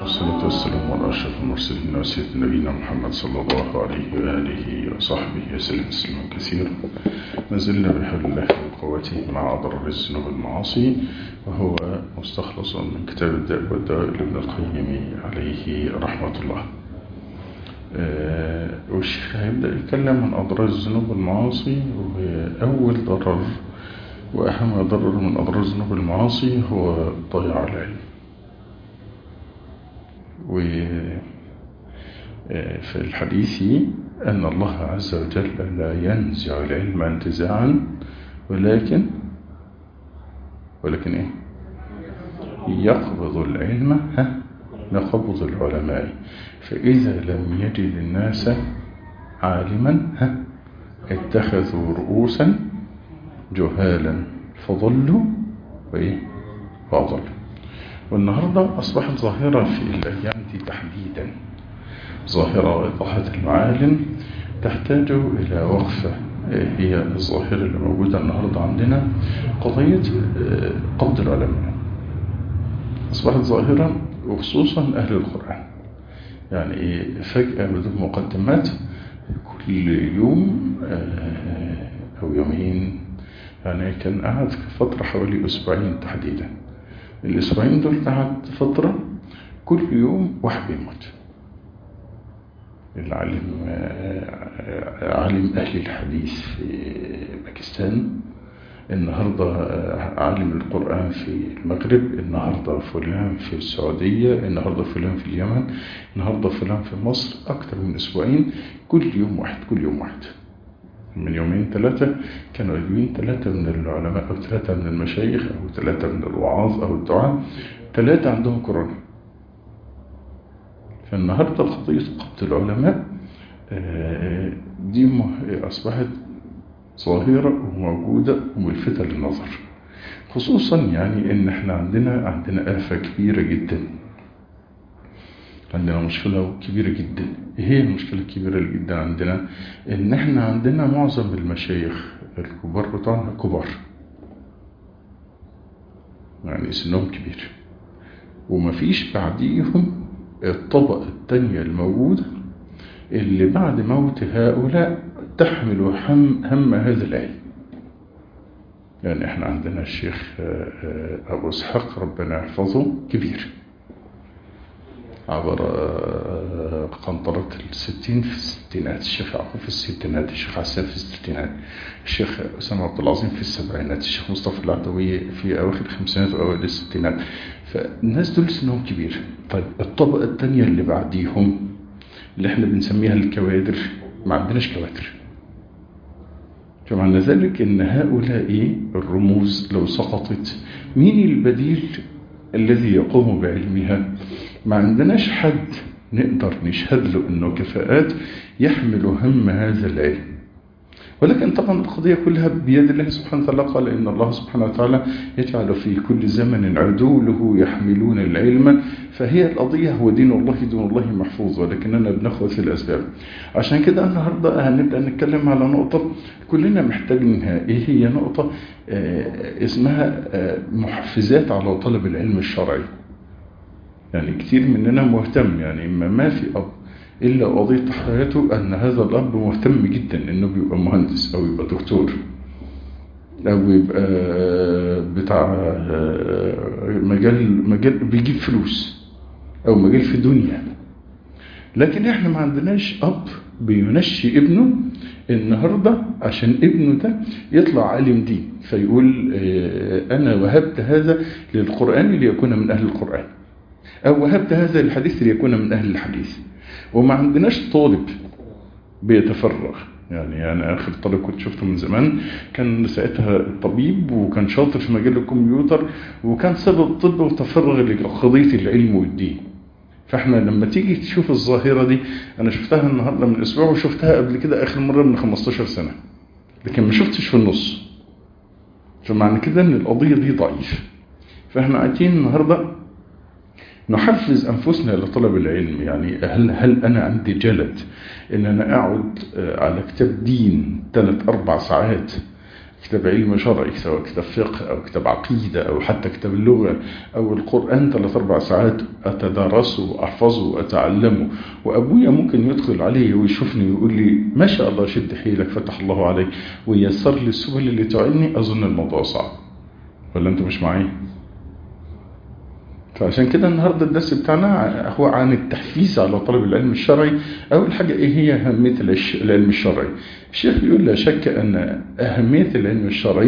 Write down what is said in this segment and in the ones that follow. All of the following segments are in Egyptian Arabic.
والصلاة والسلام على أشرف المرسلين وسيد نبينا محمد صلى الله عليه وآله وصحبه وسلم تسليما كثيرا ما زلنا بحول الله وقوته مع أضرار الذنوب المعاصي وهو مستخلص من كتاب الداء والدواء لابن القيم عليه رحمة الله والشيخ هيبدأ يتكلم عن أضرار الذنوب المعاصي وأول ضرر وأهم ضرر من أضرار الذنوب المعاصي هو ضياع العلم وفي الحديث أن الله عز وجل لا ينزع العلم انتزاعا ولكن ولكن إيه يقبض العلم ها نقبض العلماء فإذا لم يجد الناس عالما ها اتخذوا رؤوسا جهالا فضلوا وإيه وأضلوا والنهاردة أصبحت ظاهرة في الأيام دي تحديدا ظاهرة إطاحة المعالم تحتاج إلى وقفة هي الظاهرة اللي موجودة النهاردة عندنا قضية قبض العلماء أصبحت ظاهرة وخصوصا أهل القرآن يعني فجأة بدون مقدمات كل يوم أو يومين يعني كان قعد فترة حوالي أسبوعين تحديدا الأسبوعين دول قعد فترة كل يوم واحد بيموت العالم عالم أهل الحديث في باكستان النهاردة عالم القرآن في المغرب النهاردة فلان في السعودية النهاردة فلان في اليمن النهاردة فلان في مصر أكثر من أسبوعين كل يوم واحد كل يوم واحد من يومين ثلاثة كانوا قايلين ثلاثة من العلماء أو ثلاثة من المشايخ أو ثلاثة من الوعاظ أو الدعاء ثلاثة عندهم كورونا فالنهاردة قضية قبض العلماء دي أصبحت ظاهرة وموجودة وملفتة للنظر خصوصا يعني ان احنا عندنا عندنا آفة كبيرة جدا عندنا مشكلة كبيرة جدا ايه هي المشكلة الكبيرة جدا عندنا ان احنا عندنا معظم المشايخ الكبار بتوعنا كبار يعني سنهم كبير ومفيش بعديهم الطبقة التانية الموجودة اللي بعد موت هؤلاء تحمل هم, هم هذا العلم يعني احنا عندنا الشيخ ابو اسحاق ربنا يحفظه كبير عبر قنطرة الستين في الستينات الشيخ يعقوب في الستينات الشيخ حسان في الستينات الشيخ أسامة عبد العظيم في السبعينات الشيخ مصطفى العدوي في أواخر الخمسينات وأوائل الستينات فالناس دول سنهم كبير طيب الطبقة الثانية اللي بعديهم اللي احنا بنسميها الكوادر ما عندناش كوادر فمعنى ذلك ان هؤلاء الرموز لو سقطت مين البديل الذي يقوم بعلمها ما عندناش حد نقدر نشهد له انه كفاءات يحمل هم هذا العلم ولكن طبعا القضية كلها بيد الله سبحانه وتعالى قال إن الله سبحانه وتعالى يجعل في كل زمن عدوله يحملون العلم فهي القضية هو دين الله دون الله محفوظ ولكننا بناخذ في الأسباب عشان كده النهاردة هنبدأ نتكلم على نقطة كلنا محتاجينها إيه هي نقطة اسمها محفزات على طلب العلم الشرعي يعني كتير مننا مهتم يعني ما في أب إلا قضية حياته أن هذا الأب مهتم جدا أنه بيبقى مهندس أو يبقى دكتور أو يبقى بتاع مجال مجال بيجيب فلوس أو مجال في دنيا لكن احنا ما عندناش أب بينشي ابنه النهاردة عشان ابنه ده يطلع عالم دين فيقول أنا وهبت هذا للقرآن ليكون من أهل القرآن أو وهبت هذا للحديث ليكون من أهل الحديث وما عندناش طالب بيتفرغ يعني أنا آخر طالب كنت شفته من زمان كان ساعتها طبيب وكان شاطر في مجال الكمبيوتر وكان سبب طب وتفرغ لقضية العلم والدين فاحنا لما تيجي تشوف الظاهرة دي أنا شفتها النهاردة من أسبوع وشفتها قبل كده آخر مرة من 15 سنة لكن ما شفتش في النص فمعنى كده أن القضية دي ضعيف فاحنا قاعدين النهاردة نحفز أنفسنا لطلب العلم يعني هل, هل أنا عندي جلد إن أنا أقعد على كتاب دين ثلاث أربع ساعات كتاب علم شرعي سواء كتاب فقه أو كتاب عقيدة أو حتى كتاب اللغة أو القرآن ثلاث أربع ساعات أتدرسه وأحفظه وأتعلمه وأبويا ممكن يدخل عليه ويشوفني ويقول لي ما شاء الله شد حيلك فتح الله عليك ويسر لي السبل اللي تعيني أظن الموضوع صعب ولا أنتوا مش معايا؟ فعشان كده النهاردة الدرس بتاعنا هو عن التحفيز على طلب العلم الشرعي أول حاجة إيه هي أهمية العلم الشرعي الشيخ بيقول لا شك أن أهمية العلم الشرعي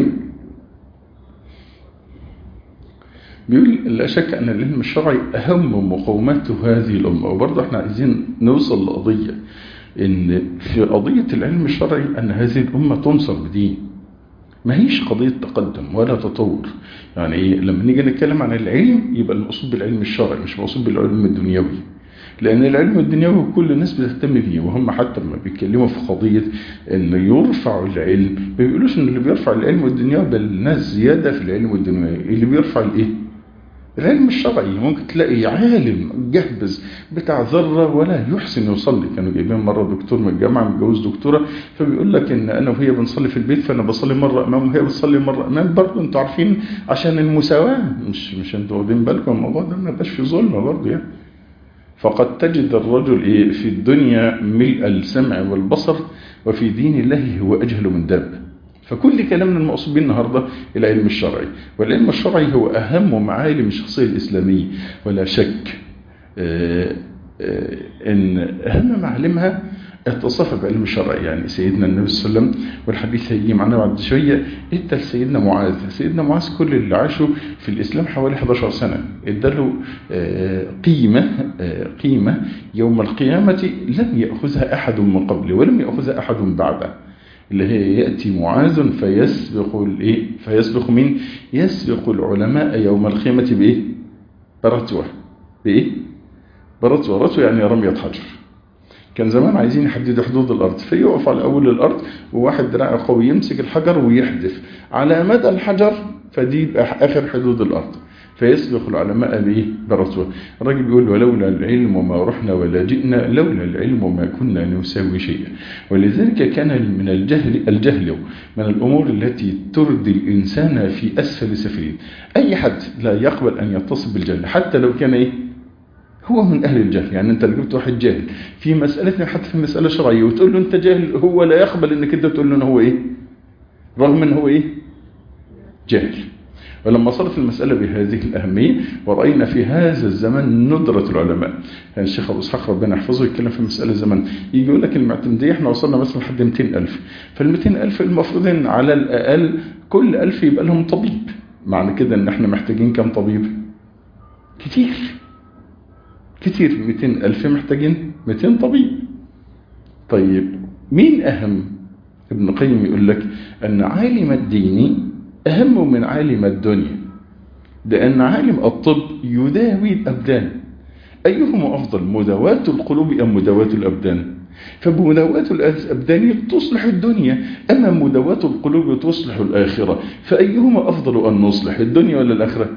بيقول لا شك أن العلم الشرعي أهم مقومات هذه الأمة وبرضه احنا عايزين نوصل لقضية إن في قضية العلم الشرعي أن هذه الأمة تنصر بدين ما هيش قضية تقدم ولا تطور يعني إيه لما نيجي نتكلم عن العلم يبقى المقصود بالعلم الشرعي مش مقصود بالعلم الدنيوي لأن العلم الدنيوي كل الناس بتهتم بيه وهم حتى لما بيتكلموا في قضية أن يرفع العلم ما بيقولوش أن اللي بيرفع العلم الدنيوي بل ناس زيادة في العلم الدنيوي اللي بيرفع الإيه؟ العلم الشرعي ممكن تلاقي عالم جهبز بتاع ذرة ولا يحسن يصلي كانوا جايبين مرة دكتور من الجامعة متجوز دكتورة فبيقول لك ان انا وهي بنصلي في البيت فانا بصلي مرة امام وهي بتصلي مرة امام برضه انتوا عارفين عشان المساواة مش مش انتوا واخدين بالكم الموضوع ده ما يبقاش في ظلم برضه يعني فقد تجد الرجل ايه في الدنيا ملء السمع والبصر وفي دين الله هو اجهل من دابه فكل كلامنا المقصود به النهاردة العلم الشرعي والعلم الشرعي هو أهم معالم الشخصية الإسلامية ولا شك أن أهم معالمها اتصف بعلم الشرع يعني سيدنا النبي صلى الله عليه وسلم والحديث هيجي معنا بعد شوية ادى لسيدنا معاذ سيدنا معاذ كل اللي عاشوا في الإسلام حوالي 11 سنة اداله قيمة قيمة يوم القيامة لم يأخذها أحد من قبله ولم يأخذها أحد بعده اللي هي يأتي معاذ فيسبق الايه فيسبق مين يسبق العلماء يوم القيامة بايه برتوة بايه برتوة رتوة يعني رمية حجر كان زمان عايزين يحددوا حدود الأرض فيقف على أول الأرض وواحد دراعه قوي يمسك الحجر ويحدف على مدى الحجر فدي يبقى آخر حدود الأرض فيسبق العلماء بايه برتوه الراجل بيقول ولولا العلم ما رحنا ولا جئنا لولا العلم ما كنا نساوي شيئا ولذلك كان من الجهل الجهل من الأمور التي تردي الإنسان في أسفل سفلين أي حد لا يقبل أن يتصل بالجهل حتى لو كان إيه هو من أهل الجهل يعني أنت جبت واحد جاهل في مسألة حتى في مسألة شرعية وتقول له أنت جاهل هو لا يقبل أنك أنت تقول له أنه هو إيه رغم أنه هو إيه جاهل ولما صارت المسألة بهذه الأهمية ورأينا في هذا الزمن ندرة العلماء يعني الشيخ أبو إسحاق ربنا يحفظه يتكلم في مسألة زمن يجي يقول لك المعتمدية احنا وصلنا مثلا لحد 200 ألف فال 200 ألف المفروض إن على الأقل كل ألف يبقى لهم طبيب معنى كده إن احنا محتاجين كم طبيب كتير كتير 200 ألف محتاجين 200 طبيب طيب مين أهم ابن قيم يقول لك أن عالم الدين أهم من عالم الدنيا لأن عالم الطب يداوي الأبدان أيهما أفضل مداواة القلوب أم مداواة الأبدان فمداواة الأبدان تصلح الدنيا أما مداواة القلوب تصلح الآخرة فأيهما أفضل أن نصلح الدنيا ولا الآخرة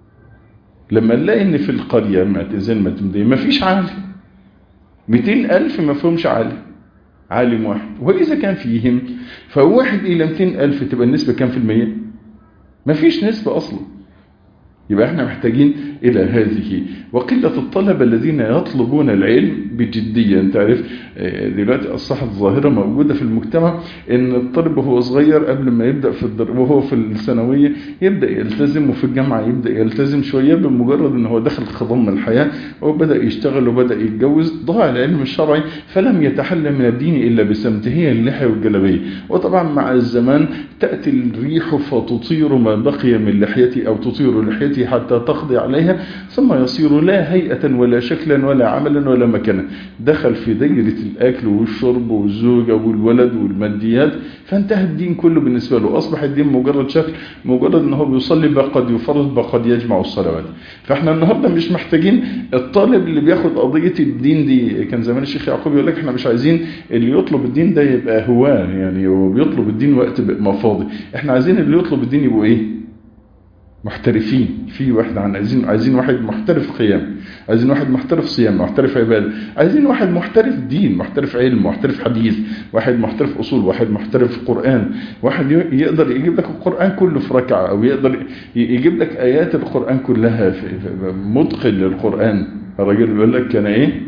لما نلاقي ان في القرية معتزل معتمدية ما فيش عالم 200 ألف ما فيهمش عالم عالم واحد وإذا كان فيهم فواحد إلى 200 ألف تبقى النسبة كام في المية ما فيش نسبة أصلا يبقى احنا محتاجين إلى هذه وقلة الطلبة الذين يطلبون العلم بجدية انت عارف دلوقتي أصبحت ظاهرة موجودة في المجتمع ان الطالب وهو صغير قبل ما يبدأ في الدر... وهو في الثانوية يبدأ يلتزم وفي الجامعة يبدأ يلتزم شوية بمجرد ان هو دخل خضم الحياة وبدأ يشتغل وبدأ يتجوز ضاع العلم الشرعي فلم يتحلى من الدين إلا بسمته هي اللحية والجلبية وطبعا مع الزمان تأتي الريح فتطير ما بقي من لحيتي أو تطير لحيتي حتى تقضي عليها ثم يصير لا هيئة ولا شكلا ولا عملا ولا مكانا دخل في دائرة الأكل والشرب والزوجة والولد والماديات فانتهى الدين كله بالنسبة له أصبح الدين مجرد شكل مجرد أنه بيصلي بقى قد يفرض بقى قد يجمع الصلوات فاحنا النهاردة مش محتاجين الطالب اللي بياخد قضية الدين دي كان زمان الشيخ يعقوب يقول لك احنا مش عايزين اللي يطلب الدين ده يبقى هواه يعني هو بيطلب الدين وقت ما فاضي احنا عايزين اللي يطلب الدين يبقوا ايه محترفين في واحد عن عايزين عايزين واحد محترف قيام عايزين واحد محترف صيام محترف عباده عايزين واحد محترف دين محترف علم محترف حديث واحد محترف اصول واحد محترف قران واحد يقدر يجيب لك القران كله في ركعه او يقدر يجيب لك ايات القران كلها في متقن للقران الراجل بيقول لك كان ايه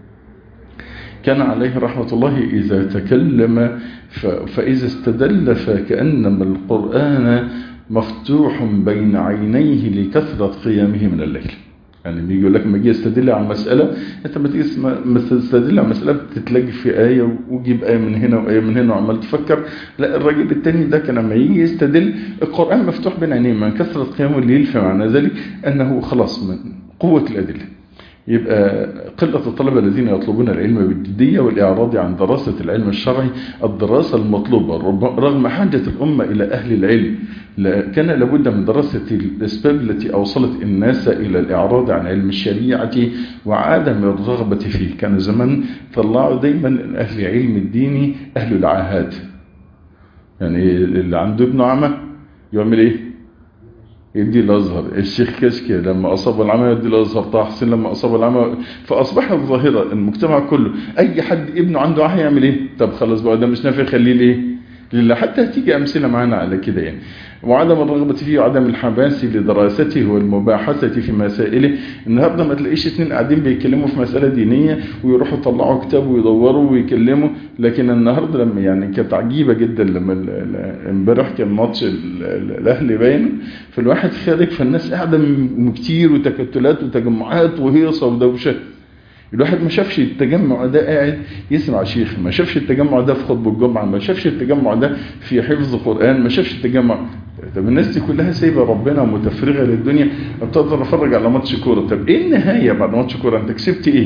كان عليه رحمة الله إذا تكلم فإذا استدل فكأنما القرآن مفتوح بين عينيه لكثرة قيامه من الليل يعني بيجي يقول لك لما اجي استدل على مسألة انت لما تيجي تستدل على مسألة بتتلاقي في آية وجيب آية من هنا وآية من هنا وعمال تفكر لا الراجل التاني ده كان لما يجي يستدل القرآن مفتوح بين عينيه من كثرة قيامه الليل فمعنى ذلك أنه خلاص من قوة الأدلة يبقى قلة الطلبة الذين يطلبون العلم بالجدية والإعراض عن دراسة العلم الشرعي الدراسة المطلوبة رغم حاجة الأمة إلى أهل العلم كان لابد من دراسة الأسباب التي أوصلت الناس إلى الإعراض عن علم الشريعة وعدم الرغبة فيه كان زمان طلعوا دايما أهل علم الدين أهل العاهات يعني اللي عنده ابن عمه يعمل إيه يدي الأزهر الشيخ كشكي لما أصاب العمى يدي الأزهر طه حسين لما أصاب العمى فأصبحت ظاهرة المجتمع كله أي حد ابنه عنده عمى يعمل إيه طب خلاص بقى ده مش نافع خليه ليه لله حتى هتيجي أمثلة معانا على كده يعني وعدم الرغبة فيه وعدم الحماس لدراسته والمباحثة في مسائله النهاردة ما تلاقيش اتنين قاعدين بيتكلموا في مسألة دينية ويروحوا يطلعوا كتاب ويدوروا ويكلموا لكن النهاردة لما يعني كانت عجيبة جدا لما امبارح كان ماتش الأهلي باين فالواحد خارج فالناس قاعدة كتير وتكتلات وتجمعات وهيصة ودوشة الواحد ما شافش التجمع ده قاعد يسمع شيخ ما شافش التجمع ده في خطبه الجمعه ما شافش التجمع ده في حفظ قران ما شافش التجمع طب الناس دي كلها سايبه ربنا ومتفرغه للدنيا بتقدر اتفرج على ماتش كوره طب ايه النهايه بعد ماتش كوره انت كسبت ايه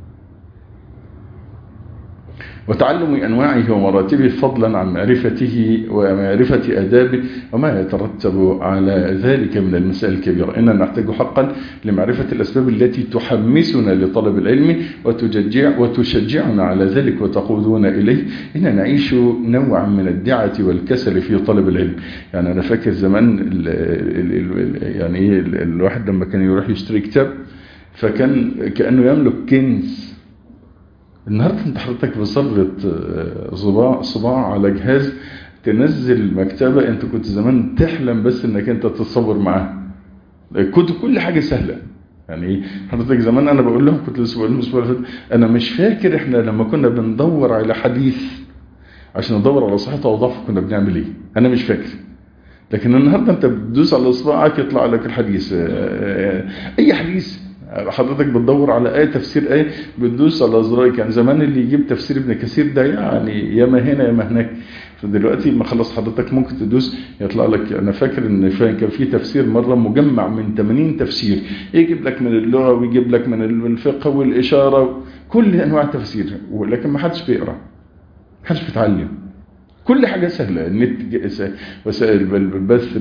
وتعلم أنواعه ومراتبه فضلا عن معرفته ومعرفة آدابه وما يترتب على ذلك من المسائل الكبيرة إننا نحتاج حقا لمعرفة الأسباب التي تحمسنا لطلب العلم وتشجع وتشجعنا على ذلك وتقودنا إليه إننا نعيش نوعا من الدعة والكسل في طلب العلم يعني أنا فاكر زمان ال ال ال يعني الواحد لما كان يروح يشتري كتاب فكان كأنه يملك كنز النهاردة انت حضرتك بصبغة صباع, صباع على جهاز تنزل مكتبة انت كنت زمان تحلم بس انك انت تتصور معاها كنت كل حاجة سهلة يعني حضرتك زمان انا بقول لهم كنت لسه بقول لهم الاسبوع انا مش فاكر احنا لما كنا بندور على حديث عشان ندور على صحته او ضعفه كنا بنعمل ايه انا مش فاكر لكن النهارده انت بتدوس على اصبعك يطلع لك الحديث اي حديث حضرتك بتدور على آية تفسير آية بتدوس على زرار كان زمان اللي يجيب تفسير ابن كثير ده يعني ياما هنا ياما هناك فدلوقتي ما خلص حضرتك ممكن تدوس يطلع لك انا فاكر ان كان في تفسير مره مجمع من 80 تفسير يجيب لك من اللغه ويجيب لك من الفقه والاشاره كل انواع التفسير ولكن ما حدش بيقرا ما حدش بيتعلم كل حاجة سهلة النت وسائل البث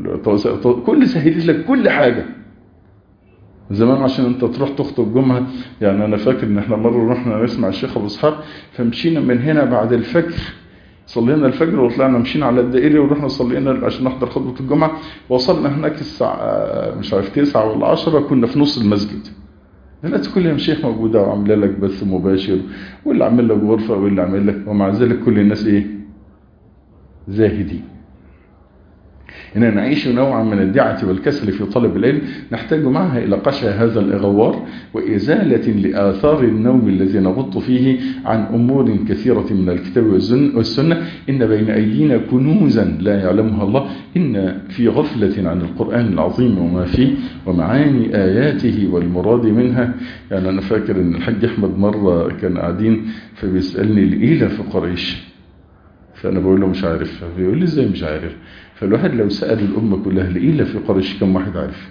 كل سهلت لك كل حاجة زمان عشان انت تروح تخطب جمعة يعني انا فاكر ان احنا مرة رحنا نسمع الشيخ ابو اسحاق فمشينا من هنا بعد الفجر صلينا الفجر وطلعنا مشينا على الدائري ورحنا صلينا عشان نحضر خطبة الجمعة وصلنا هناك الساعة مش عارف تسعة ولا عشرة كنا في نص المسجد دلوقتي كل يوم شيخ موجودة وعامله لك بث مباشر واللي عامل لك غرفة واللي عامل لك ومع ذلك كل الناس ايه زاهدين إننا نعيش نوعا من الدعة والكسل في طلب العلم نحتاج معها إلى قشع هذا الإغوار وإزالة لآثار النوم الذي نغط فيه عن أمور كثيرة من الكتاب والسنة إن بين أيدينا كنوزا لا يعلمها الله إن في غفلة عن القرآن العظيم وما فيه ومعاني آياته والمراد منها يعني أنا فاكر أن الحاج أحمد مرة كان قاعدين فبيسألني الإيلة في قريش فأنا بقول له مش عارف فبيقول لي إزاي مش عارف فالواحد لو سأل الأمة كلها لإيه في قريش كم واحد عارف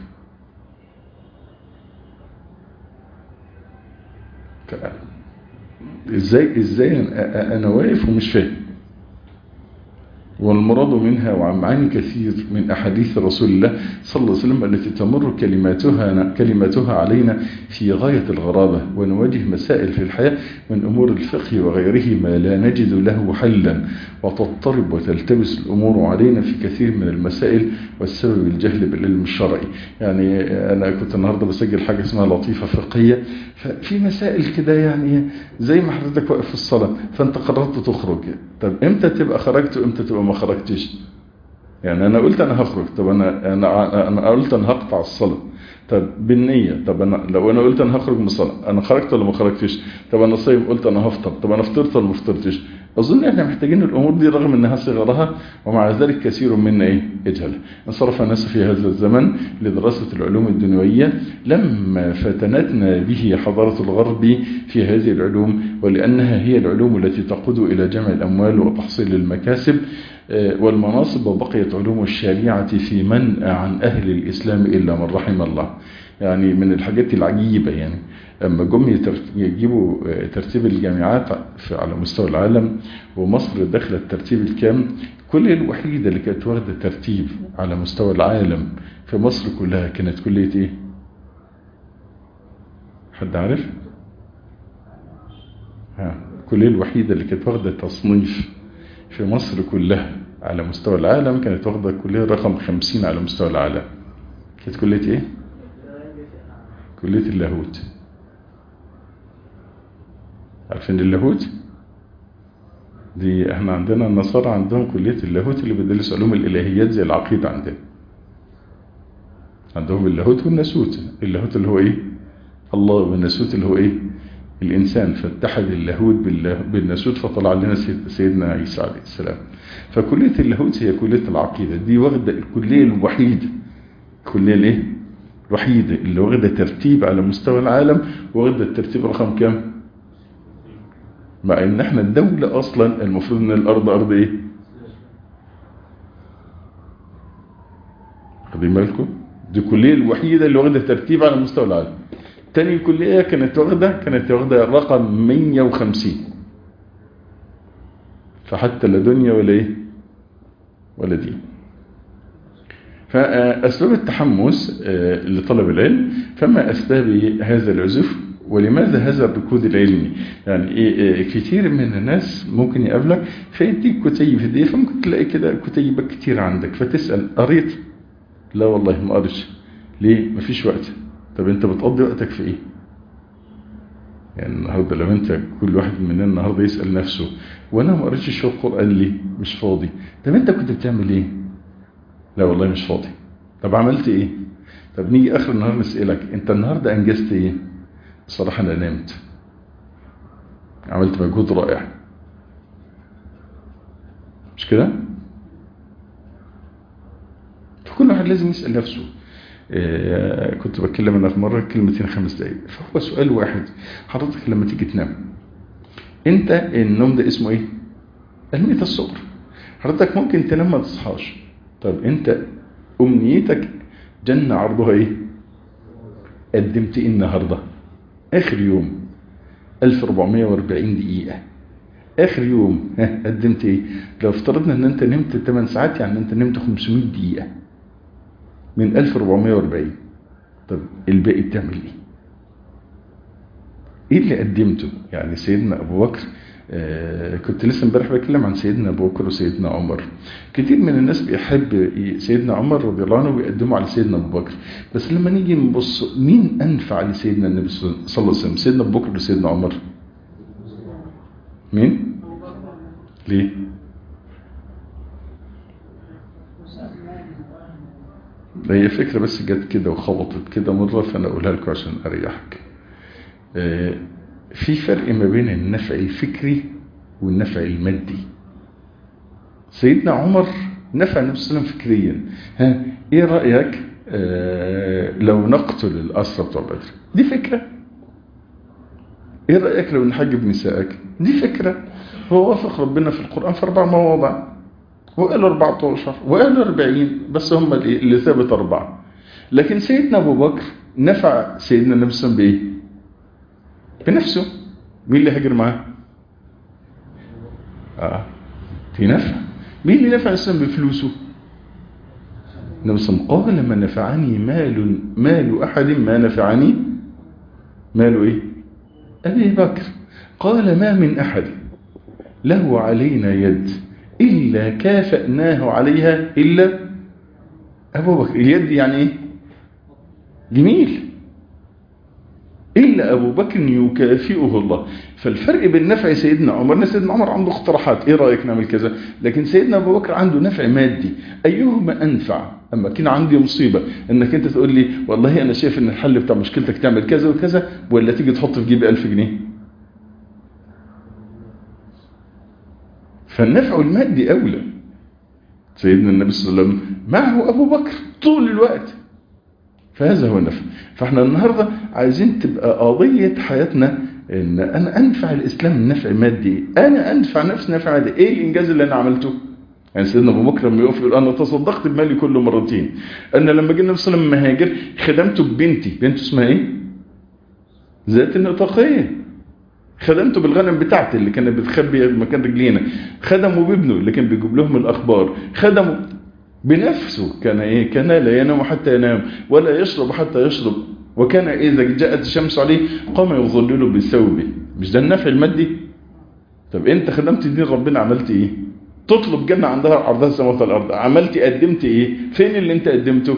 ازاي ازاي انا واقف ومش فاهم والمراد منها وعن معاني كثير من أحاديث رسول الله صلى الله عليه وسلم التي تمر كلماتها, كلماتها علينا في غاية الغرابة ونواجه مسائل في الحياة من أمور الفقه وغيره ما لا نجد له حلا وتضطرب وتلتبس الأمور علينا في كثير من المسائل والسبب الجهل بالعلم الشرعي يعني أنا كنت النهاردة بسجل حاجة اسمها لطيفة فقهية ففي مسائل كده يعني زي ما حضرتك واقف في الصلاة فأنت قررت تخرج طب إمتى تبقى خرجت وإمتى تبقى ما خرجتش يعني أنا قلت أنا هخرج طب أنا, أنا, أنا قلت أنا هقطع الصلاة طب بالنية طب أنا لو أنا قلت أنا هخرج من الصلاة أنا خرجت ولا ما خرجتش طب أنا صايم قلت أنا هفطر طب أنا فطرت ولا ما فطرتش أظن إحنا محتاجين الأمور دي رغم أنها صغرها ومع ذلك كثير منا إيه يجهل انصرف الناس في هذا الزمن لدراسة العلوم الدنيوية لما فتنتنا به حضارة الغرب في هذه العلوم ولأنها هي العلوم التي تقود إلى جمع الأموال وتحصيل المكاسب والمناصب وبقيت علوم الشريعة في منع عن أهل الإسلام إلا من رحم الله يعني من الحاجات العجيبة يعني أما جم يجيبوا ترتيب الجامعات على مستوى العالم ومصر داخله الترتيب الكام كل الوحيدة اللي كانت واخدة ترتيب على مستوى العالم في مصر كلها كانت كلية ايه حد عارف ها الكلية الوحيدة اللي كانت واخدة تصنيف في مصر كلها على مستوى العالم كانت واخدة كلية رقم خمسين على مستوى العالم كانت كلية ايه كلية اللاهوت عارفين اللاهوت دي احنا عندنا النصارى عندهم كلية اللاهوت اللي بيدرس علوم الالهيات زي العقيدة عندنا عندهم اللاهوت والناسوت اللاهوت اللي هو ايه الله والناسوت اللي هو ايه الإنسان فاتحد اللاهوت بالناسوت فطلع لنا سيدنا عيسى عليه السلام فكلية اللاهوت هي كلية العقيدة دي واخدة الكلية الوحيدة الكلية الايه الوحيدة اللي واخدة ترتيب على مستوى العالم واخدة الترتيب رقم كام مع ان احنا الدولة اصلا المفروض ان الارض ارض ايه خدين بالكم دي الكلية الوحيدة اللي واخدة ترتيب على مستوى العالم تاني كلية كانت واخدة كانت واخدة رقم 150 فحتى لا دنيا ولا ايه ولا دين فأسباب التحمس لطلب العلم فما أسباب هذا العزف ولماذا هذا الركود العلمي يعني إيه كتير من الناس ممكن يقابلك فيديك كتيب هدية فممكن تلاقي كده كتيبة كتير عندك فتسأل قريت لا والله ما قريتش ليه مفيش وقت طب انت بتقضي وقتك في ايه يعني النهاردة لو انت كل واحد مننا النهاردة يسأل نفسه وانا ما قريتش شو القرآن ليه مش فاضي طب انت كنت بتعمل ايه لا والله مش فاضي طب عملت ايه طب نيجي اخر النهار نسألك انت النهاردة انجزت ايه بصراحة انا نمت عملت مجهود رائع مش كده فكل واحد لازم يسأل نفسه إيه كنت بتكلم انا في مرة كلمتين خمس دقايق فهو سؤال واحد حضرتك لما تيجي تنام انت النوم ده اسمه ايه الميت الصبر حضرتك ممكن تنام ما تصحاش طب انت امنيتك جنة عرضها ايه قدمت ايه النهاردة اخر يوم 1440 دقيقة اخر يوم قدمت ايه لو افترضنا ان انت نمت 8 ساعات يعني انت نمت 500 دقيقة من 1440 طب الباقي بتعمل ايه ايه اللي قدمته يعني سيدنا ابو بكر آه كنت لسه امبارح بتكلم عن سيدنا ابو بكر وسيدنا عمر كتير من الناس بيحب سيدنا عمر رضي الله عنه ويقدموا على سيدنا ابو بكر بس لما نيجي نبص مين انفع لسيدنا النبي صلى الله عليه وسلم سيدنا ابو بكر وسيدنا عمر مين ليه هي فكرة بس جت كده وخبطت كده مرة فأنا أقولها لكم عشان أريحك في فرق ما بين النفع الفكري والنفع المادي سيدنا عمر نفع النبي صلى الله عليه وسلم فكريا ها ايه رأيك آه لو نقتل الأسرى بتوع بدر دي فكرة ايه رأيك لو نحجب نسائك دي فكرة هو وافق ربنا في القرآن في أربع مواضع وقالوا 14 وقالوا 40 بس هم اللي ثابت أربعة لكن سيدنا أبو بكر نفع سيدنا النبي صلى الله عليه وسلم بإيه بنفسه مين اللي هاجر معاه آه في نفع مين اللي نفع الإسلام بفلوسه النبي صلى الله عليه وسلم قال ما نفعني مال مال أحد ما نفعني ماله إيه أبي بكر قال ما من أحد له علينا يد إلا كافأناه عليها إلا أبو بكر اليد يعني إيه جميل إلا أبو بكر يكافئه الله فالفرق بين نفع سيدنا عمر سيدنا عمر عنده اقتراحات إيه رأيك نعمل كذا لكن سيدنا أبو بكر عنده نفع مادي أيهما أنفع أما كان عندي مصيبة أنك أنت تقول لي والله أنا شايف أن الحل بتاع مشكلتك تعمل كذا وكذا ولا تيجي تحط في جيبي ألف جنيه فالنفع المادي أولى سيدنا النبي صلى الله عليه وسلم معه أبو بكر طول الوقت فهذا هو النفع فاحنا النهاردة عايزين تبقى قضية حياتنا ان انا انفع الاسلام من نفع مادي انا انفع نفس نفع مادي ايه الانجاز اللي انا عملته يعني سيدنا ابو بكر لما يقف يقول انا تصدقت بمالي كله مرتين انا لما جينا النبي صلى الله عليه وسلم مهاجر خدمته ببنتي بنته اسمها ايه ذات النطاقيه خدمته بالغنم بتاعتي اللي كانت بتخبي مكان رجلينا خدموا بابنه اللي كان بيجيب لهم الاخبار خدموا بنفسه كان ايه كان لا ينام حتى ينام ولا يشرب حتى يشرب وكان اذا جاءت الشمس عليه قام يظلله بثوبه مش ده النفع المادي طب انت خدمت دين ربنا عملت ايه تطلب جنة عندها عرضها السماوات والارض عملت قدمت ايه فين اللي انت قدمته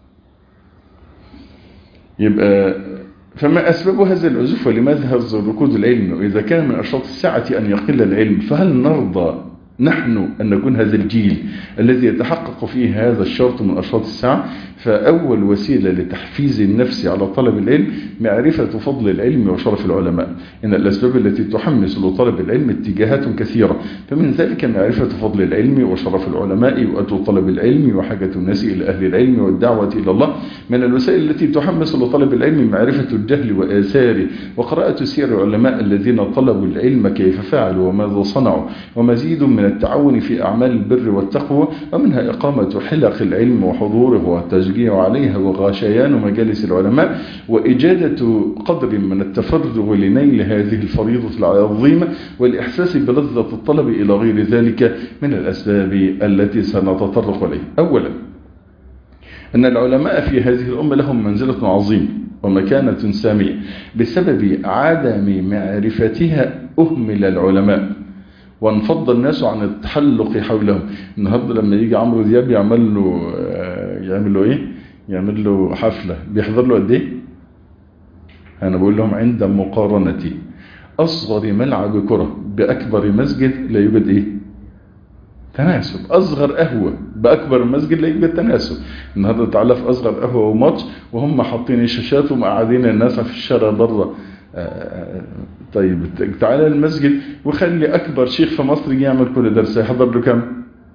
يبقى فما أسباب هذا العزوف ولماذا هذا الركود العلم وإذا كان من أشراط الساعة أن يقل العلم فهل نرضى نحن أن نكون هذا الجيل الذي يتحقق فيه هذا الشرط من أشراط الساعة فأول وسيلة لتحفيز النفس على طلب العلم معرفة فضل العلم وشرف العلماء إن الأسباب التي تحمس لطلب العلم اتجاهات كثيرة فمن ذلك معرفة فضل العلم وشرف العلماء وأجل طلب العلم وحاجة الناس إلى أهل العلم والدعوة إلى الله من الوسائل التي تحمس لطلب العلم معرفة الجهل وآثاره وقراءة سير العلماء الذين طلبوا العلم كيف فعلوا وماذا صنعوا ومزيد من التعاون في أعمال البر والتقوى ومنها إقامة حلق العلم وحضوره والتشجيع عليها وغاشيان مجالس العلماء وإجادة قدر من التفرغ لنيل هذه الفريضة العظيمة والإحساس بلذة الطلب إلى غير ذلك من الأسباب التي سنتطرق إليه أولا أن العلماء في هذه الأمة لهم منزلة عظيمة ومكانة سامية بسبب عدم معرفتها أهمل العلماء وانفض الناس عن التحلق حولهم النهارده لما يجي عمرو دياب يعمل له يعمل له ايه يعمل له حفله بيحضر له قد ايه انا بقول لهم عند مقارنتي اصغر ملعب كره باكبر مسجد لا يوجد ايه تناسب اصغر قهوه باكبر مسجد لا يوجد تناسب النهارده تعالى في اصغر قهوه وماتش وهم حاطين الشاشات ومقعدين الناس في الشارع بره طيب تعالى المسجد وخلي أكبر شيخ في مصر يعمل كل درس هيحضر له كم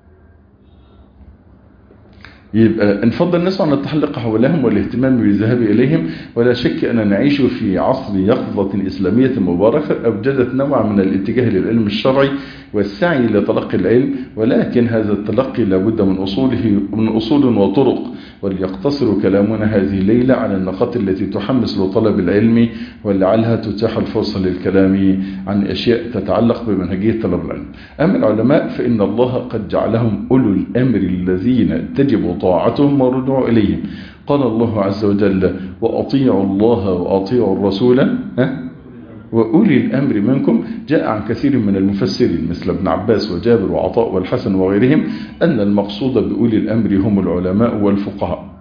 يبقى انفضل الناس عن التحلق حولهم والاهتمام بالذهاب إليهم ولا شك أن نعيش في عصر يقظة إسلامية مباركة أوجدت نوع من الاتجاه للعلم الشرعي والسعي لتلقي العلم ولكن هذا التلقي لابد من أصوله من أصول وطرق وليقتصر كلامنا هذه الليلة على النقاط التي تحمس لطلب العلم ولعلها تتاح الفرصة للكلام عن أشياء تتعلق بمنهجية طلب العلم أما العلماء فإن الله قد جعلهم أولو الأمر الذين تجب طاعتهم والرجوع إليهم قال الله عز وجل وأطيعوا الله وأطيعوا الرسول ها وأولي الأمر منكم جاء عن كثير من المفسرين مثل ابن عباس وجابر وعطاء والحسن وغيرهم أن المقصود بأولي الأمر هم العلماء والفقهاء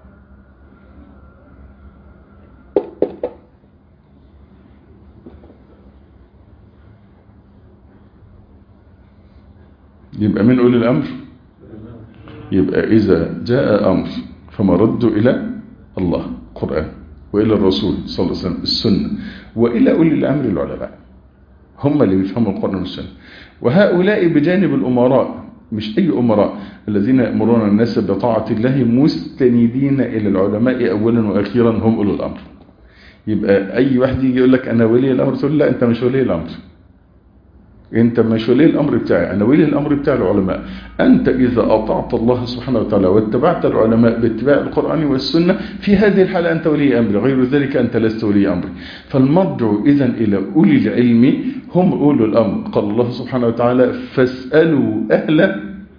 يبقى من أولي الأمر يبقى إذا جاء أمر فمرد إلى الله قرآن وإلى الرسول صلى الله عليه وسلم السنة وإلى أولي الأمر العلماء هم اللي بيفهموا القرآن والسنة وهؤلاء بجانب الأمراء مش أي أمراء الذين يأمرون الناس بطاعة الله مستندين إلى العلماء أولا وأخيرا هم أولو الأمر يبقى أي واحد يجي يقول لك أنا ولي الأمر تقول لا أنت مش ولي الأمر انت مش ولي الامر بتاعي انا ولي الامر بتاع العلماء انت اذا اطعت الله سبحانه وتعالى واتبعت العلماء باتباع القرآن والسنة في هذه الحالة انت ولي امر غير ذلك انت لست ولي امر فالمرجع اذا الى اولي العلم هم اولو الامر قال الله سبحانه وتعالى فاسألوا اهل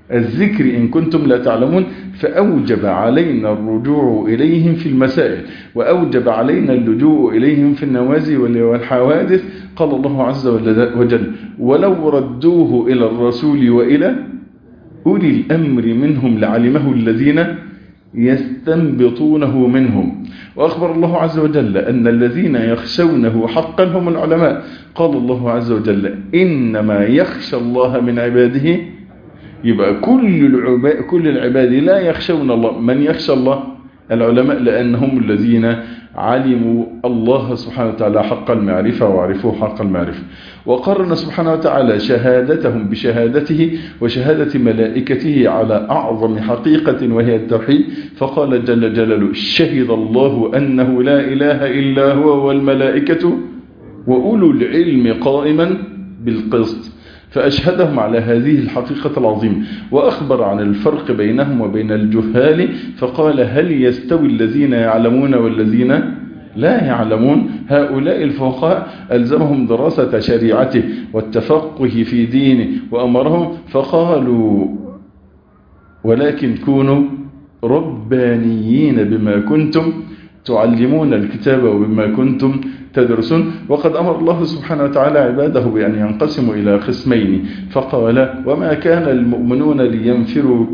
الذكر إن كنتم لا تعلمون فأوجب علينا الرجوع إليهم في المسائل وأوجب علينا اللجوء إليهم في النوازل والحوادث قال الله عز وجل ولو ردوه إلى الرسول وإلى أولي الأمر منهم لعلمه الذين يستنبطونه منهم وأخبر الله عز وجل أن الذين يخشونه حقا هم العلماء قال الله عز وجل إنما يخشى الله من عباده يبقى كل العباد, كل العباد لا يخشون الله من يخشى الله العلماء لأنهم الذين علموا الله سبحانه وتعالى حق المعرفة وعرفوا حق المعرفة وقرن سبحانه وتعالى شهادتهم بشهادته وشهادة ملائكته على أعظم حقيقة وهي التوحيد فقال جل جلاله شهد الله أنه لا إله إلا هو والملائكة وأولو العلم قائما بالقسط فأشهدهم على هذه الحقيقة العظيمة وأخبر عن الفرق بينهم وبين الجهال فقال هل يستوي الذين يعلمون والذين لا يعلمون هؤلاء الفقهاء ألزمهم دراسة شريعته والتفقه في دينه وأمرهم فقالوا ولكن كونوا ربانيين بما كنتم تعلمون الكتاب وبما كنتم تدرسون وقد أمر الله سبحانه وتعالى عباده بأن ينقسموا إلى قسمين فقال وما كان المؤمنون لينفروا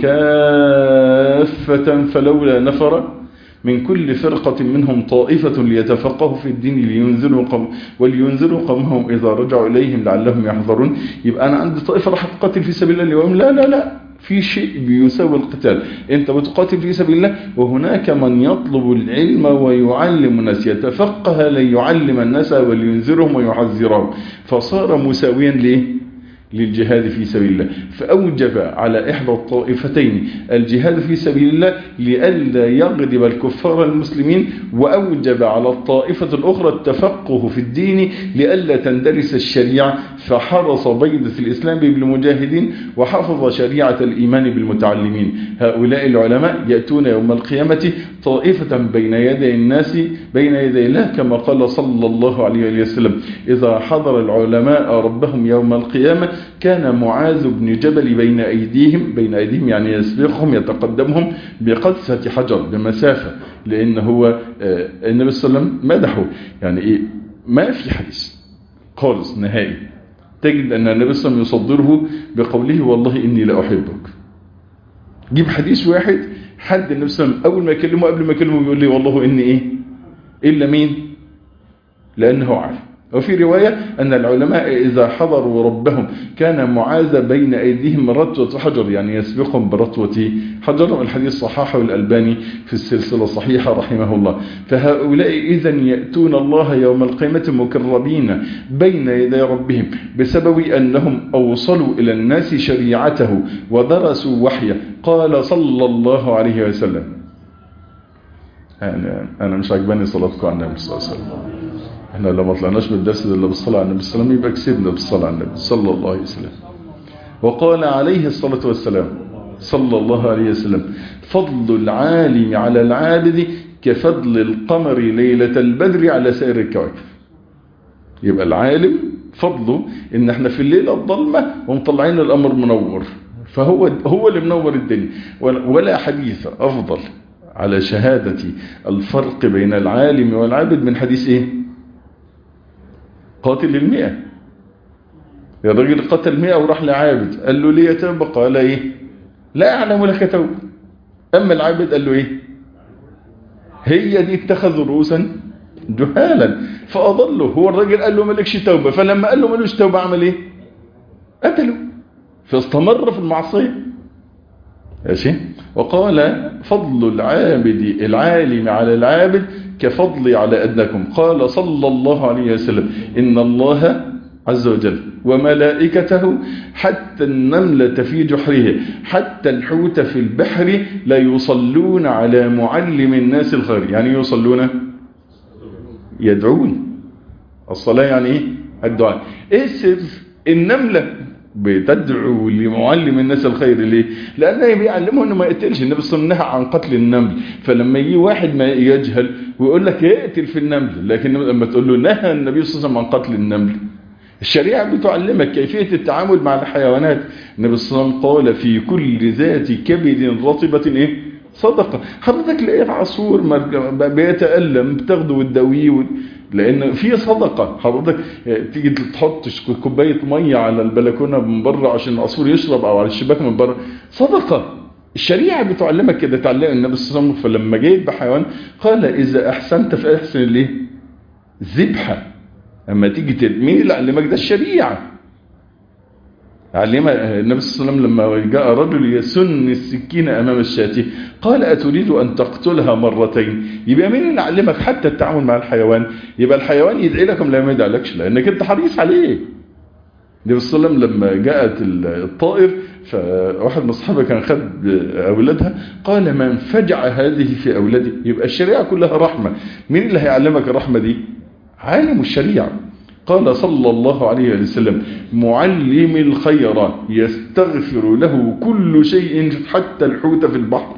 كافة فلولا نفر من كل فرقة منهم طائفة ليتفقهوا في الدين لينذروا قوم ولينذروا قومهم إذا رجعوا إليهم لعلهم يحذرون يبقى أنا عندي طائفة راح تقاتل في سبيل الله اليوم لا لا لا في شيء بيساوي القتال انت بتقاتل في سبيل الله وهناك من يطلب العلم ويعلم الناس يتفقه ليعلم الناس ولينذرهم ويحذرهم فصار مساويا ليه للجهاد في سبيل الله فأوجب على إحدى الطائفتين الجهاد في سبيل الله لئلا يغضب الكفار المسلمين وأوجب على الطائفة الأخرى التفقه في الدين لئلا تندرس الشريعة فحرص بيضة الإسلام بالمجاهدين وحفظ شريعة الإيمان بالمتعلمين هؤلاء العلماء يأتون يوم القيامة طائفة بين يدي الناس بين يدي الله كما قال صلى الله عليه وسلم إذا حضر العلماء ربهم يوم القيامة كان معاذ بن جبل بين أيديهم بين أيديهم يعني يسبقهم يتقدمهم بقدسة حجر بمسافة لأن هو النبي صلى الله عليه وسلم مدحه يعني إيه ما في حديث خالص نهائي تجد أن النبي صلى الله عليه وسلم يصدره بقوله والله إني لأحبك جيب حديث واحد حد النبي صلى الله عليه وسلم أول ما يكلمه قبل ما يكلمه يقول لي والله إني إيه إلا مين لأنه عارف وفي رواية أن العلماء إذا حضروا ربهم كان معاذ بين أيديهم رتوة حجر يعني يسبقهم برتوة حجر الحديث صححه الألباني في السلسلة الصحيحة رحمه الله فهؤلاء إذا يأتون الله يوم القيامة مكربين بين يدي ربهم بسبب أنهم أوصلوا إلى الناس شريعته ودرسوا وحيه قال صلى الله عليه وسلم يعني أنا مش عجباني صلاتكم على النبي صلى الله عليه وسلم احنا لو ما طلعناش بالدرس الا بالصلاه على النبي صلى الله عليه وسلم يبقى كسبنا بالصلاه على النبي صلى الله عليه وسلم وقال عليه الصلاه والسلام صلى الله عليه وسلم فضل العالم على العابد كفضل القمر ليله البدر على سائر الكواكب يبقى العالم فضله ان احنا في الليله الظلمه ومطلعين الامر منور فهو هو اللي منور الدنيا ولا حديث افضل على شهاده الفرق بين العالم والعابد من حديث ايه قاتل المئة الرجل قتل مئة وراح لعابد قال له ليه توبة قال ايه لا اعلم لك توبة اما العابد قال له ايه هي دي اتخذوا رؤوسا جهالا فاضله هو الرجل قال له مالكش توبة فلما قال له مالوش توبة عمل ايه قتله فاستمر في المعصية ماشي وقال فضل العابد العالم على العابد كفضلي على أدناكم قال صلى الله عليه وسلم إن الله عز وجل وملائكته حتى النملة في جحره حتى الحوت في البحر لا يصلون على معلم الناس الخير يعني يصلون يدعون الصلاة يعني ايه الدعاء ايه السر النملة بتدعو لمعلم الناس الخير ليه لانه بيعلمه انه ما يقتلش النبي صلى الله عليه وسلم عن قتل النمل فلما يجي واحد ما يجهل ويقول لك اقتل في النمل لكن لما تقول له نهى النبي صلى الله عليه وسلم عن قتل النمل الشريعة بتعلمك كيفية التعامل مع الحيوانات النبي صلى الله عليه وسلم قال في كل ذات كبد رطبة ايه صدقة حضرتك لقيت عصفور بيتألم بتاخده وتداويه لان في صدقة حضرتك تيجي تحط كوباية مية على البلكونة من بره عشان العصفور يشرب او على الشباك من بره صدقة الشريعة بتعلمك كده تعلم النبي صلى الله عليه وسلم فلما جيت بحيوان قال اذا احسنت فاحسن الايه ذبحه اما تيجي تد... مين اللي علمك ده الشريعة علم النبي صلى الله عليه وسلم لما جاء رجل يسن السكين امام الشاة قال اتريد ان تقتلها مرتين يبقى مين اللي علمك حتى التعامل مع الحيوان يبقى الحيوان يدعي لك لا ما يدعلكش لانك انت حريص عليه النبي صلى الله عليه وسلم لما جاءت الطائر فواحد من الصحابه كان خد اولادها قال من فجع هذه في اولاده يبقى الشريعه كلها رحمه مين اللي هيعلمك الرحمه دي عالم الشريعة قال صلى الله عليه وسلم معلم الخير يستغفر له كل شيء حتى الحوت في البحر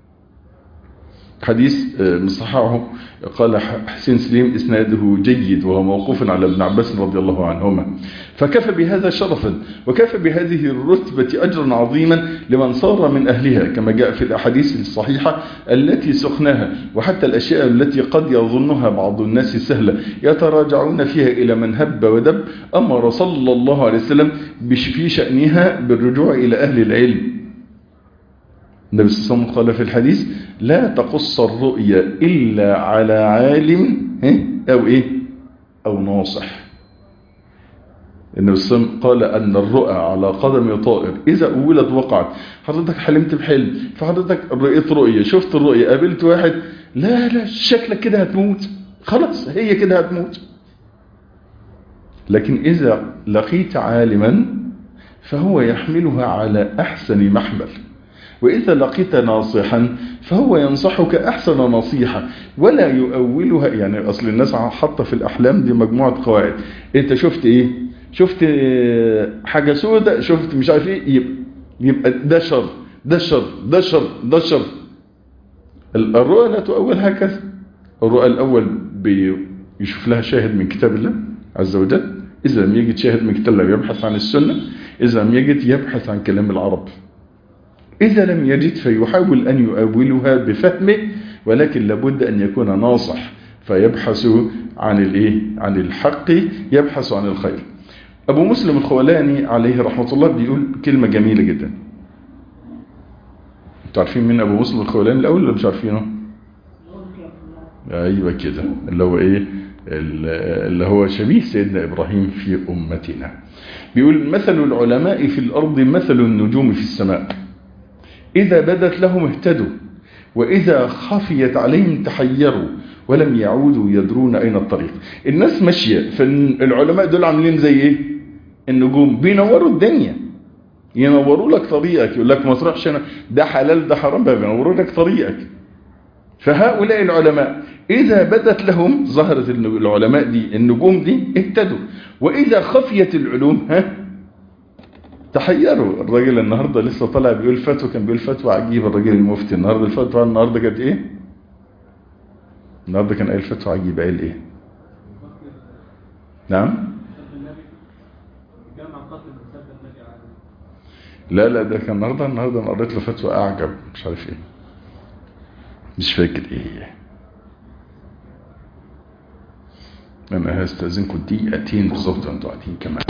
حديث مصححه قال حسين سليم اسناده جيد وهو موقوف على ابن عباس رضي الله عنهما فكفى بهذا شرفا وكفى بهذه الرتبة أجرا عظيما لمن صار من أهلها كما جاء في الأحاديث الصحيحة التي سخناها وحتى الأشياء التي قد يظنها بعض الناس سهلة يتراجعون فيها إلى من هب ودب أمر صلى الله عليه وسلم في شأنها بالرجوع إلى أهل العلم النبي صلى الله عليه وسلم قال في الحديث لا تقص الرؤيا إلا على عالم أو إيه أو ناصح النبي صلى الله عليه وسلم قال أن الرؤى على قدم طائر إذا أولت وقعت حضرتك حلمت بحلم فحضرتك رأيت رؤية شفت الرؤية قابلت واحد لا لا شكلك كده هتموت خلاص هي كده هتموت لكن إذا لقيت عالما فهو يحملها على أحسن محمل وإذا لقيت ناصحا فهو ينصحك أحسن نصيحة ولا يؤولها يعني أصل الناس حاطة في الأحلام دي مجموعة قواعد أنت شفت إيه شفت حاجة سودة شفت مش عارف إيه يبقى, يبقى ده شر ده شر ده شر ده شر الرؤى لا تؤول هكذا الرؤى الأول بيشوف لها شاهد من كتاب الله عز وجل إذا لم يجد شاهد من كتاب الله يبحث عن السنة إذا لم يجد يبحث عن كلام العرب إذا لم يجد فيحاول أن يؤولها بفهمه ولكن لابد أن يكون ناصح فيبحث عن الايه عن الحق يبحث عن الخير أبو مسلم الخولاني عليه رحمة الله بيقول كلمة جميلة جدا انتوا عارفين مين أبو مسلم الخولاني الأول ولا مش عارفينه أيوة كده اللي هو إيه اللي هو شبيه سيدنا إبراهيم في أمتنا بيقول مثل العلماء في الأرض مثل النجوم في السماء إذا بدت لهم اهتدوا وإذا خفيت عليهم تحيروا ولم يعودوا يدرون أين الطريق الناس ماشية فالعلماء دول عاملين زي إيه النجوم بينوروا الدنيا ينوروا لك طريقك يقول لك ما تروحش أنا ده حلال ده حرام بقى بينوروا لك طريقك فهؤلاء العلماء إذا بدت لهم ظهرت العلماء دي النجوم دي اهتدوا وإذا خفيت العلوم ها تحيروا الراجل النهاردة لسه طالع بيقول فتوى كان بيقول فتوى عجيبة الراجل المفتي النهاردة الفتوى النهاردة كانت ايه النهاردة كان قايل فتوى عجيبة قايل ايه نعم لا لا ده كان النهاردة النهاردة انا قريت له فتوى اعجب مش عارف ايه مش فاكر ايه انا هستأذنكم دقيقتين بالظبط انتوا قاعدين كمان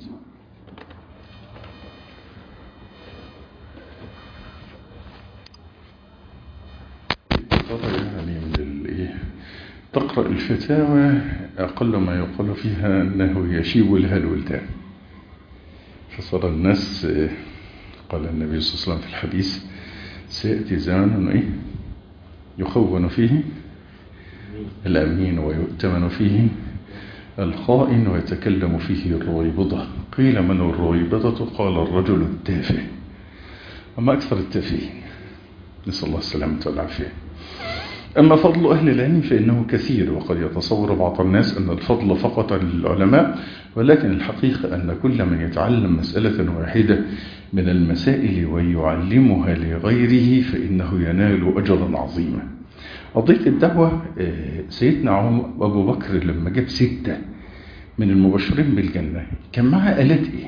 يعني من الايه تقرأ الفتاوى أقل ما يقال فيها أنه يشيب لها الولدان فصار الناس قال النبي صلى الله عليه وسلم في الحديث سيأتي زمان إيه يخون فيه الأمين ويؤتمن فيه الخائن ويتكلم فيه الرويبضة قيل من الرويبضة قال الرجل التافه أما أكثر التافهين نسأل الله السلامة والعافية أما فضل أهل العلم فإنه كثير وقد يتصور بعض الناس أن الفضل فقط للعلماء ولكن الحقيقة أن كل من يتعلم مسألة واحدة من المسائل ويعلمها لغيره فإنه ينال أجرا عظيما قضية الدعوة سيدنا أبو بكر لما جاب ستة من المبشرين بالجنة كان معاه آلات إيه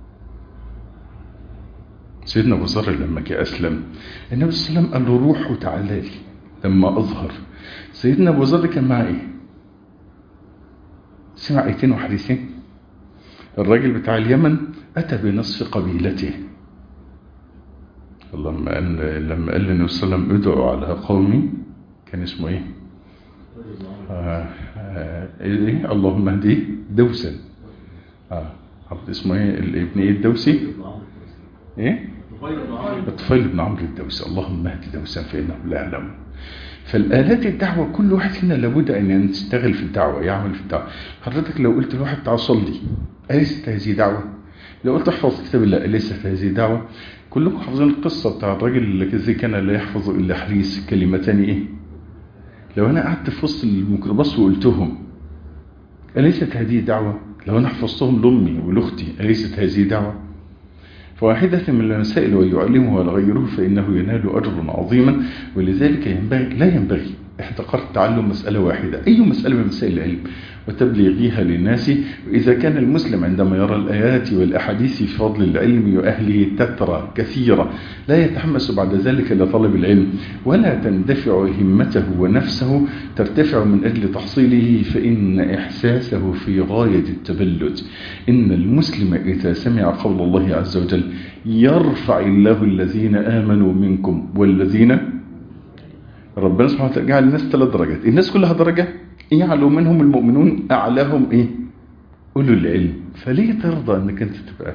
سيدنا أبو ذر لما جاء أسلم النبي صلى الله عليه وسلم قال له روح وتعالى لي لما أظهر سيدنا أبو ذر كان معاه إيه سمع ايتين وحديثين الراجل بتاع اليمن أتى بنصف قبيلته لما قال لما قال النبي صلى الله عليه وسلم ادعوا على قومي كان اسمه ايه؟ آه آه إيه؟ اللهم اهديه دوسا اه عبد اسمه ايه الابن ايه الدوسي؟ ايه؟ الطفيل بن عمرو الدوسي اللهم اهد دوسا فانه لا يعلم فالآلات الدعوة كل واحد فينا لابد أن يشتغل في الدعوة يعمل في الدعوة حضرتك لو قلت لواحد تعال صلي أليست هذه دعوة لو قلت احفظ كتاب الله أليست هذه دعوة كلكم حافظين القصة بتاع الراجل الذي كان لا يحفظ إلا حريص كلمتان إيه لو أنا قعدت في وسط الميكروباص وقلتهم أليست هذه دعوة لو أنا حفظتهم لأمي ولأختي أليست هذه دعوة فواحدة من المسائل ويعلمها لغيره فإنه ينال أجر عظيما ولذلك ينبغي لا ينبغي احتقرت تعلم مسألة واحدة أي مسألة من مسائل العلم وتبليغها للناس وإذا كان المسلم عندما يرى الآيات والأحاديث في فضل العلم وأهله تترى كثيرة لا يتحمس بعد ذلك لطلب العلم ولا تندفع همته ونفسه ترتفع من أجل تحصيله فإن إحساسه في غاية التبلد إن المسلم إذا سمع قول الله عز وجل يرفع الله الذين آمنوا منكم والذين ربنا سبحانه وتعالى جعل الناس ثلاث درجات الناس كلها درجة يعلو منهم المؤمنون أعلاهم إيه أولو العلم فليه ترضى أنك أنت تبقى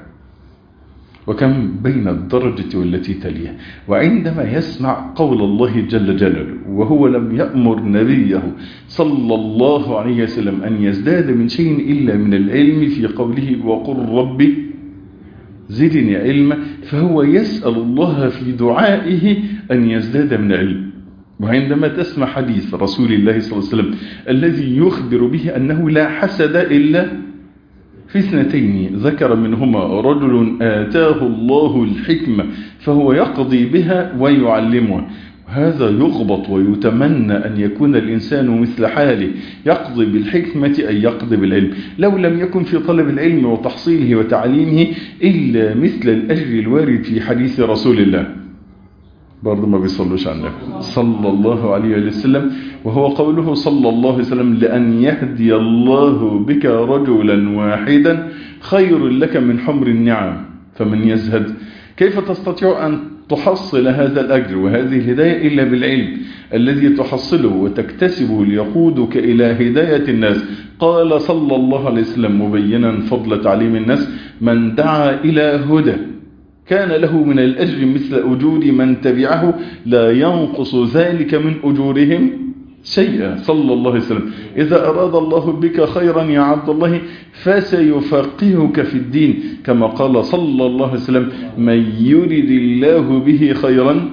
وكم بين الدرجة والتي تليها وعندما يسمع قول الله جل جلاله وهو لم يأمر نبيه صلى الله عليه وسلم أن يزداد من شيء إلا من العلم في قوله وقل ربي زدني علما فهو يسأل الله في دعائه أن يزداد من علم وعندما تسمع حديث رسول الله صلى الله عليه وسلم الذي يخبر به أنه لا حسد إلا في اثنتين ذكر منهما رجل آتاه الله الحكمة فهو يقضي بها ويعلمها هذا يغبط ويتمنى أن يكون الإنسان مثل حاله يقضي بالحكمة أي يقضي بالعلم لو لم يكن في طلب العلم وتحصيله وتعليمه إلا مثل الأجر الوارد في حديث رسول الله برضه ما بيصلوش على النبي صلى الله عليه وسلم وهو قوله صلى الله عليه وسلم لأن يهدي الله بك رجلا واحدا خير لك من حمر النعم فمن يزهد كيف تستطيع أن تحصل هذا الأجر وهذه الهداية إلا بالعلم الذي تحصله وتكتسبه ليقودك إلى هداية الناس قال صلى الله عليه وسلم مبينا فضل تعليم الناس من دعا إلى هدى كان له من الأجر مثل أجور من تبعه لا ينقص ذلك من أجورهم شيئا صلى الله عليه وسلم إذا أراد الله بك خيرا يا عبد الله فسيفقهك في الدين كما قال صلى الله عليه وسلم من يرد الله به خيرا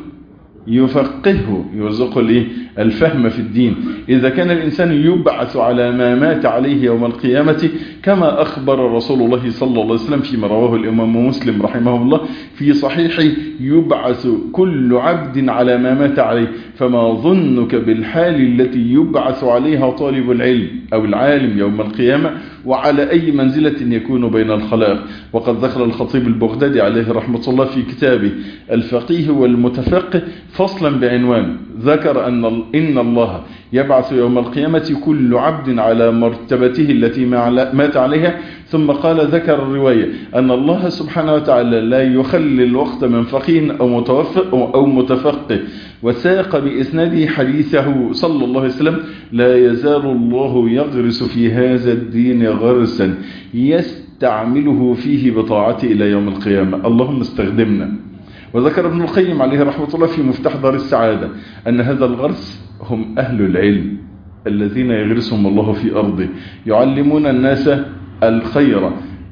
يفقهه يرزق الايه الفهم في الدين إذا كان الإنسان يبعث على ما مات عليه يوم القيامة كما أخبر رسول الله صلى الله عليه وسلم فيما رواه الإمام مسلم رحمه الله في صحيحه يبعث كل عبد على ما مات عليه فما ظنك بالحال التي يبعث عليها طالب العلم أو العالم يوم القيامة وعلى أي منزلة يكون بين الخلائق وقد ذكر الخطيب البغدادي عليه رحمة الله في كتابه الفقيه والمتفقه فصلا بعنوان ذكر أن إن الله يبعث يوم القيامة كل عبد على مرتبته التي مات عليها ثم قال ذكر الرواية أن الله سبحانه وتعالى لا يخلي الوقت من فقيه أو متوفق أو متفقه وساق بإسناده حديثه صلى الله عليه وسلم لا يزال الله يغرس في هذا الدين غرسا يستعمله فيه بطاعته إلى يوم القيامة اللهم استخدمنا وذكر ابن القيم عليه رحمة الله في مفتاح دار السعادة أن هذا الغرس هم أهل العلم الذين يغرسهم الله في أرضه يعلمون الناس الخير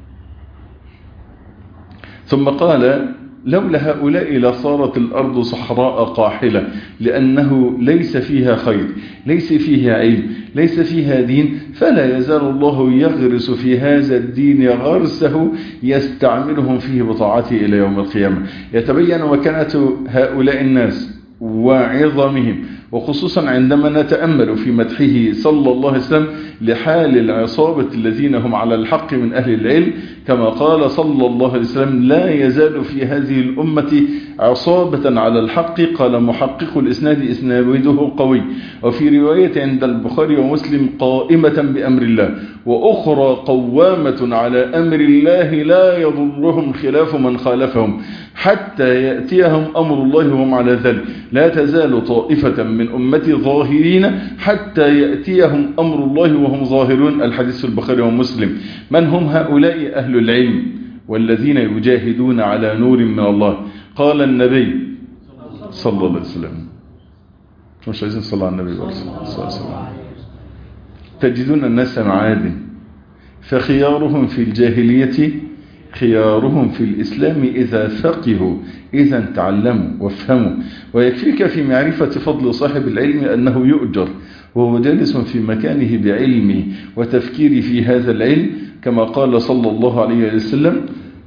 ثم قال لولا هؤلاء لصارت الأرض صحراء قاحلة لأنه ليس فيها خير ليس فيها علم ليس فيها دين فلا يزال الله يغرس في هذا الدين غرسه يستعملهم فيه بطاعته إلى يوم القيامة يتبين مكانة هؤلاء الناس وعظمهم وخصوصا عندما نتأمل في مدحه صلى الله عليه وسلم لحال العصابة الذين هم على الحق من أهل العلم كما قال صلى الله عليه وسلم لا يزال في هذه الأمة عصابة على الحق قال محقق الإسناد إسناده قوي وفي رواية عند البخاري ومسلم قائمة بأمر الله وأخرى قوامة على أمر الله لا يضرهم خلاف من خالفهم حتى يأتيهم أمر الله وهم على ذلك لا تزال طائفة من أمتي ظاهرين حتى يأتيهم أمر الله وهم ظاهرون الحديث في البخاري ومسلم من هم هؤلاء أهل العلم والذين يجاهدون على نور من الله قال النبي صلى الله عليه وسلم مش عايزين صلى على النبي صلى الله عليه وسلم تجدون الناس معادن فخيارهم في الجاهلية خيارهم في الإسلام إذا فقهوا إذا تعلموا وافهموا ويكفيك في معرفة فضل صاحب العلم أنه يؤجر وهو جالس في مكانه بعلمه وتفكير في هذا العلم كما قال صلى الله عليه وسلم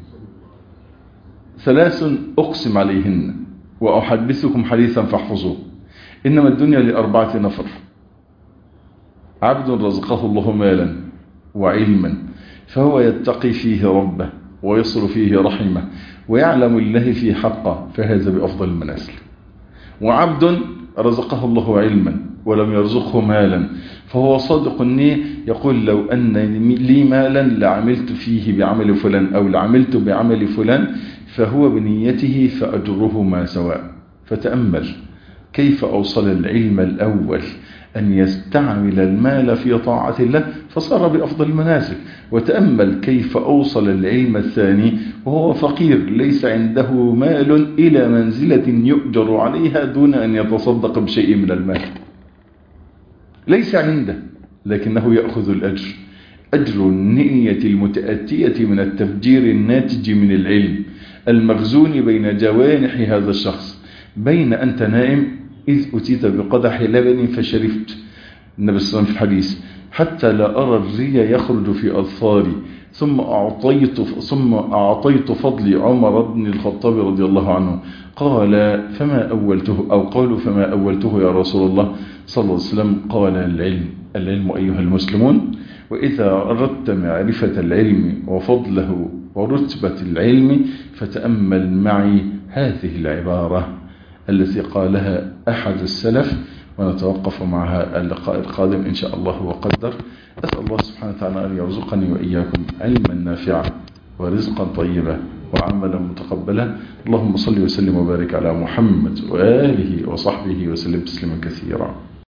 ثلاث أقسم عليهن وأحدثكم حديثا فاحفظوه إنما الدنيا لأربعة نفر عبد رزقه الله مالا وعلما فهو يتقي فيه ربه ويصل فيه رحمه ويعلم الله فيه حقه فهذا بأفضل المنازل وعبد رزقه الله علما ولم يرزقه مالا فهو صادق النية يقول لو أن لي مالا لعملت فيه بعمل فلان أو لعملت بعمل فلان فهو بنيته فأجره ما سواء فتأمل كيف أوصل العلم الأول أن يستعمل المال في طاعة الله فصار بأفضل المناسك وتأمل كيف أوصل العلم الثاني وهو فقير ليس عنده مال إلى منزلة يؤجر عليها دون أن يتصدق بشيء من المال ليس عنده لكنه يأخذ الأجر أجر النية المتأتية من التفجير الناتج من العلم المخزون بين جوانح هذا الشخص بين أنت نائم إذ أتيت بقدح لبن فشربت النبي صلى الله عليه وسلم في الحديث حتى لا أرى الري يخرج في أظفاري ثم أعطيت, ثم أعطيت فضلي عمر بن الخطاب رضي الله عنه قال فما أولته أو قالوا فما أولته يا رسول الله صلى الله عليه وسلم قال العلم العلم أيها المسلمون وإذا أردت معرفة العلم وفضله ورتبة العلم فتأمل معي هذه العبارة التي قالها أحد السلف ونتوقف معها اللقاء القادم إن شاء الله وقدر أسأل الله سبحانه وتعالى أن يرزقني وإياكم علما نافعا ورزقا طيبا وعملا متقبلا اللهم صل وسلم وبارك على محمد وآله وصحبه وسلم تسليما كثيرا